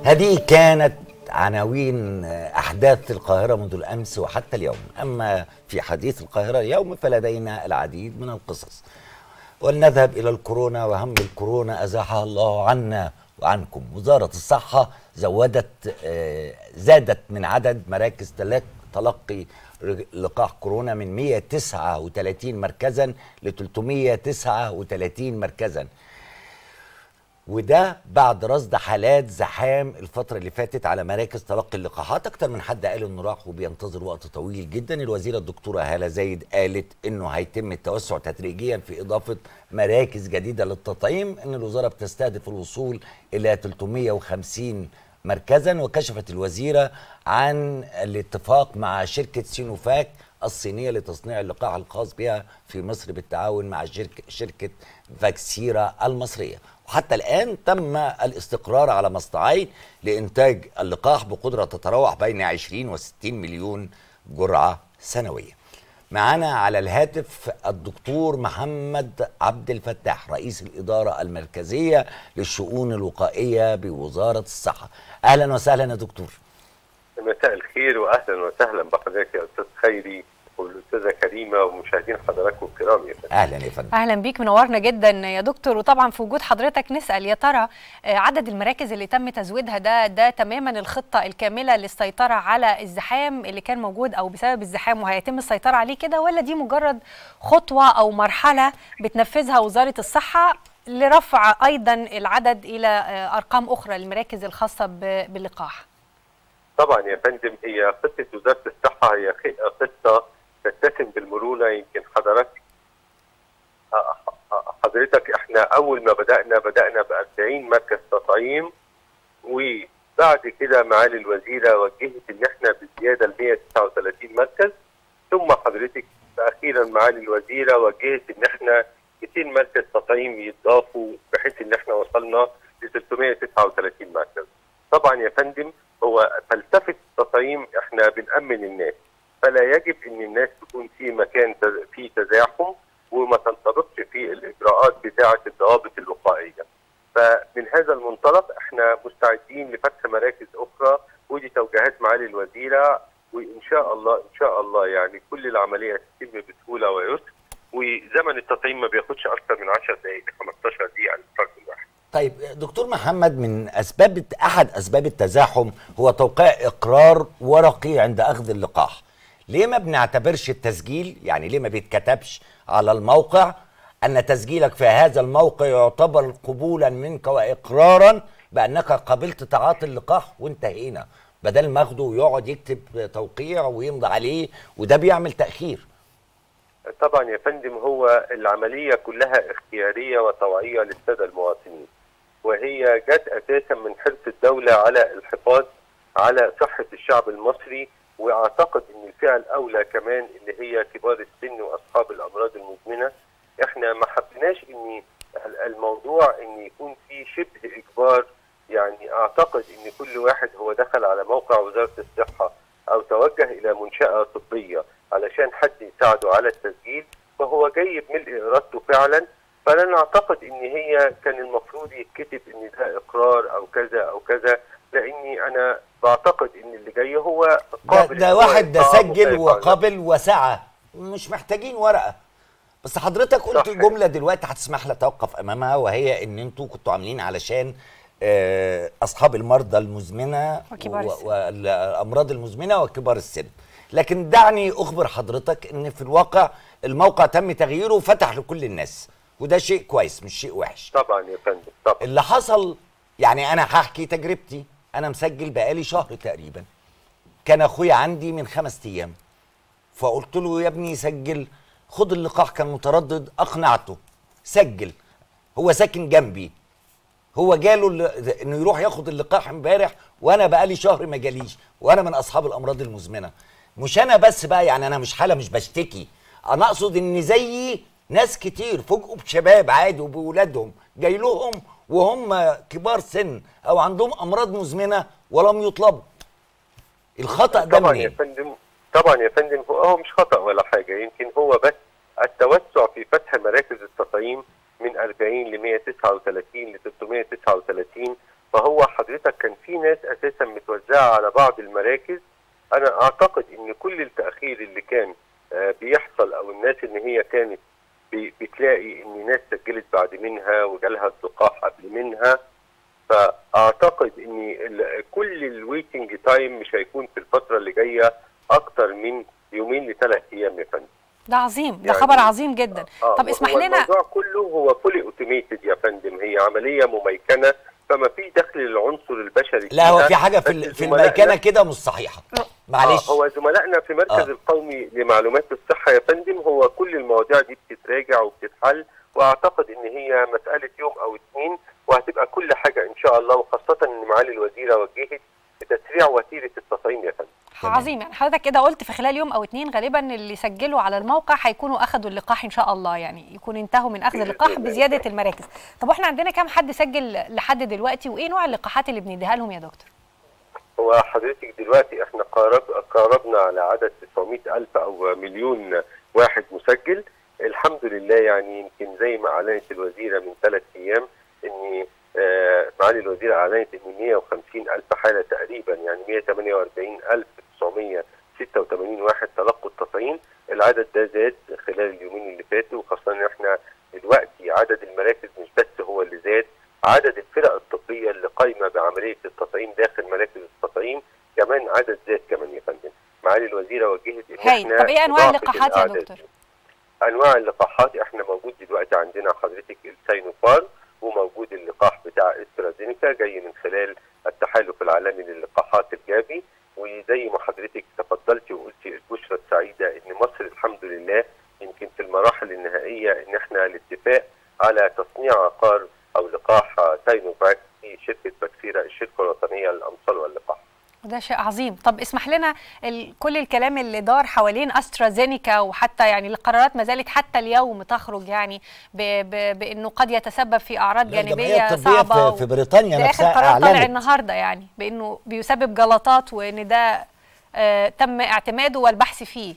هذه كانت عناوين أحداث القاهرة منذ الأمس وحتى اليوم أما في حديث القاهرة اليوم فلدينا العديد من القصص ولنذهب إلى الكورونا وهم الكورونا أزاحها الله عنا وعنكم وزارة الصحة زودت آه، زادت من عدد مراكز تلق- تلقي رج- لقاح كورونا من 139 مركزا ل 339 مركزا وده بعد رصد حالات زحام الفترة اللي فاتت على مراكز تلقي اللقاحات أكتر من حد قال إنه راح وبينتظر وقت طويل جدا الوزيرة الدكتورة هالة زايد قالت إنه هيتم التوسع تدريجيا في إضافة مراكز جديدة للتطعيم إن الوزارة بتستهدف الوصول إلى 350 مركزا وكشفت الوزيرة عن الاتفاق مع شركة سينوفاك الصينية لتصنيع اللقاح الخاص بها في مصر بالتعاون مع شركة, شركة فاكسيرا المصرية وحتى الآن تم الاستقرار على مصنعين لإنتاج اللقاح بقدرة تتراوح بين 20 و 60 مليون جرعة سنوية معنا على الهاتف الدكتور محمد عبد الفتاح رئيس الإدارة المركزية للشؤون الوقائية بوزارة الصحة أهلا وسهلا يا دكتور مساء الخير واهلا وسهلا بحضرتك يا استاذ خيري والاستاذه كريمه ومشاهدين حضراتكم الكرام يا فندم. أهلا يا فندم اهلا بيك منورنا جدا يا دكتور وطبعا في وجود حضرتك نسال يا ترى آه، عدد المراكز اللي تم تزويدها ده ده تماما الخطه الكامله للسيطره على الزحام اللي كان موجود او بسبب الزحام وهيتم السيطره عليه كده ولا دي مجرد خطوه او مرحله بتنفذها وزاره الصحه لرفع ايضا العدد الى آه، ارقام اخرى للمراكز الخاصه ب- باللقاح طبعا يا فندم هي خطه وزاره الصحه هي خ- خطه تتسم بالمرونه يمكن حضرتك حضرتك احنا اول ما بدانا بدانا ب 40 مركز تطعيم وبعد كده معالي الوزيره وجهت ان احنا بزياده ل 139 مركز ثم حضرتك اخيرا معالي الوزيره وجهت ان احنا 200 مركز تطعيم يتضافوا بحيث ان احنا وصلنا ل 339 مركز. طبعا يا فندم هو فلسفه التطعيم احنا بنامن الناس فلا يجب ان الناس تكون في مكان تز- فيه تزاحم وما تنطبقش في الاجراءات بتاعه الضوابط الوقائيه. فمن هذا المنطلق احنا مستعدين لفتح مراكز اخرى ودي توجيهات معالي الوزيره وان شاء الله ان شاء الله يعني كل العمليه تتم بسهوله ويسر وزمن التطعيم ما بياخدش اكثر من 10 دقائق ل 15 دقيقه للفرد الواحد. طيب دكتور محمد من اسباب احد اسباب التزاحم هو توقيع اقرار ورقي عند اخذ اللقاح ليه ما بنعتبرش التسجيل يعني ليه ما بيتكتبش على الموقع ان تسجيلك في هذا الموقع يعتبر قبولا منك واقرارا بانك قبلت تعاطي اللقاح وانتهينا بدل ما اخده ويقعد يكتب توقيع ويمضي عليه وده بيعمل تاخير طبعا يا فندم هو العمليه كلها اختياريه وطوعيه للساده المواطنين وهي جت اساسا من حرص الدوله على الحفاظ على صحه الشعب المصري واعتقد ان الفئه الاولى كمان اللي هي كبار السن واصحاب الامراض المزمنه احنا ما حبيناش ان الموضوع ان يكون في شبه اجبار يعني اعتقد ان كل واحد هو دخل على موقع وزاره الصحه او توجه الى منشاه طبيه علشان حد يساعده على التسجيل فهو جاي بملء ارادته فعلا فلا نعتقد ان هي كان المفروض يتكتب ان ده اقرار او كذا او كذا لاني انا بعتقد ان اللي جاي هو ده, قابل ده إن هو واحد ده يطعم سجل وخايف على وقابل وسعى مش محتاجين ورقه بس حضرتك قلت صح. جمله دلوقتي هتسمح لي اتوقف امامها وهي ان انتوا كنتوا عاملين علشان آه، اصحاب المرضى المزمنه وكبار و- السن. والامراض المزمنه وكبار السن لكن دعني اخبر حضرتك ان في الواقع الموقع تم تغييره وفتح لكل الناس وده شيء كويس مش شيء وحش طبعا يا فندم طبعا اللي حصل يعني انا هحكي تجربتي انا مسجل بقالي شهر تقريبا كان اخويا عندي من خمس ايام فقلت له يا ابني سجل خد اللقاح كان متردد اقنعته سجل هو ساكن جنبي هو جاله ال- انه يروح ياخد اللقاح امبارح وانا بقالي شهر ما جاليش وانا من اصحاب الامراض المزمنه مش انا بس بقى يعني انا مش حاله مش بشتكي انا اقصد ان زيي ناس كتير فوجئوا بشباب عادي وبولادهم جاي لهم وهم كبار سن او عندهم امراض مزمنه ولم يطلبوا الخطا ده طبعا يا منين فندم طبعا يا فندم هو هو مش خطا ولا حاجه يمكن هو بس التوسع في فتح مراكز التطعيم من 40 ل 139 ل 339 فهو حضرتك كان في ناس اساسا متوزعه على بعض المراكز انا اعتقد ان كل التاخير اللي كان آه، بيحصل او الناس ان هي كانت بي- بتلاقي ان ناس سجلت بعد منها وجالها اللقاح قبل منها فاعتقد ان ال- كل الويتنج تايم مش هيكون في الفتره اللي جايه اكتر من يومين لثلاث ايام يا فندم ده عظيم ده يعني- خبر عظيم جدا آه، طب اسمح هو لنا الموضوع كله هو فولي اوتوميتد يا فندم هي عمليه مميكنه فما في دخل للعنصر البشري لا هو فيها. في حاجه في بس ال- في زملائنا- الميكنه كده مش صحيحه معلش آه هو زملائنا في مركز آه. آه. القومي لمعلومات الصحه يا فندم هو كل المواضيع دي بتتراجع وبتتحل واعتقد ان هي مساله يوم او اثنين وهتبقى كل حاجه ان شاء الله وخاصه ان معالي الوزيره وجهت لتسريع وسيله التطعيم يا فندم تمام. عظيم يعني حضرتك كده قلت في خلال يوم او اتنين غالبا اللي سجلوا على الموقع هيكونوا اخذوا اللقاح ان شاء الله يعني يكون انتهوا من اخذ بإذن اللقاح الله. بزياده المراكز طب واحنا عندنا كام حد سجل لحد دلوقتي وايه نوع اللقاحات اللي بنديها لهم يا دكتور هو حضرتك دلوقتي احنا قارب قاربنا على عدد 900 ألف أو مليون واحد مسجل الحمد لله يعني يمكن زي ما أعلنت الوزيرة من ثلاث أيام إن آه، معالي الوزيرة أعلنت إن 150 ألف حالة تقريبا يعني 148 ألف 986 واحد تلقوا التطعيم العدد ده زاد خلال اليومين اللي فاتوا وخاصة إن احنا دلوقتي عدد المراكز مش بس هو اللي زاد عدد الفرق الطبية اللي قايمة بعملية التطعيم داخل مراكز التطعيم كمان عدد زاد كمان يا فندم معالي الوزيرة وجهت إن هاي، احنا طب إيه أنواع نضاعف اللقاحات يا الأعداد. دكتور؟ انواع اللقاحات احنا موجود دلوقتي عندنا حضرتك الساينوفار وموجود اللقاح بتاع استرازينيكا جاي من خلال التحالف العالمي للقاحات الجابي وزي ما حضرتك تفضلتي وقلتي البشرى السعيده ان مصر الحمد لله يمكن في المراحل النهائيه ان احنا الاتفاق على تصنيع عقار او لقاح ساينوفاك في شركه باكسيرا الشركه الوطنيه للامصال واللقاح. ده شيء عظيم طب اسمح لنا ال- كل الكلام اللي دار حوالين استرازينيكا وحتى يعني القرارات ما زالت حتى اليوم تخرج يعني ب ب بانه قد يتسبب في اعراض لا، الجمعية جانبيه الطبية صعبه في- في بريطانيا ده اخر نفسها قرار طالع أعلنت. النهارده يعني بانه بيسبب جلطات وان ده آه تم اعتماده والبحث فيه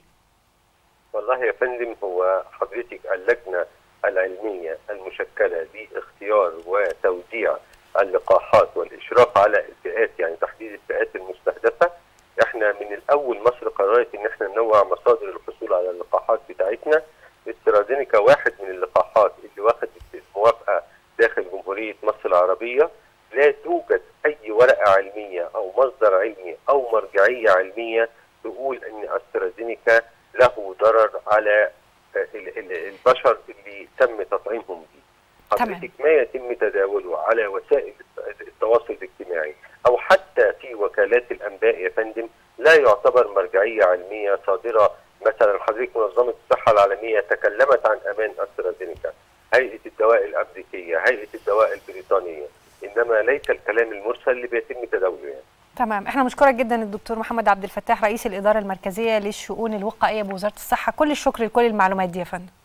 والله يا فندم هو حضرتك اللجنة العلمية المشكلة لاختيار وتوزيع اللقاحات والإشراف على الفئات يعني تحديد الفئات المستهدفة احنا من الأول مصر قررت إن احنا ننوع مصادر الحصول على اللقاحات بتاعتنا استرازينيكا واحد من اللقاحات اللي واخد الموافقة داخل جمهورية مصر العربية لا توجد أي ورقة علمية أو مصدر علمي أو مرجعية علمية تقول ان استرازينيكا له ضرر على ال- ال- البشر اللي تم تطعيمهم بيه. تمام. حضرتك ما يتم تداوله على وسائل التواصل الاجتماعي او حتى في وكالات الانباء يا فندم لا يعتبر مرجعيه علميه صادره مثلا حضرتك منظمه الصحه العالميه تكلمت عن امان استرازينيكا هيئه الدواء الامريكيه هيئه الدواء البريطانيه انما ليس الكلام المرسل اللي بيتم تداوله يعني. تمام احنا مشكورك جدا الدكتور محمد عبد الفتاح رئيس الاداره المركزيه للشؤون الوقائيه بوزاره الصحه كل الشكر لكل المعلومات دي يا فندم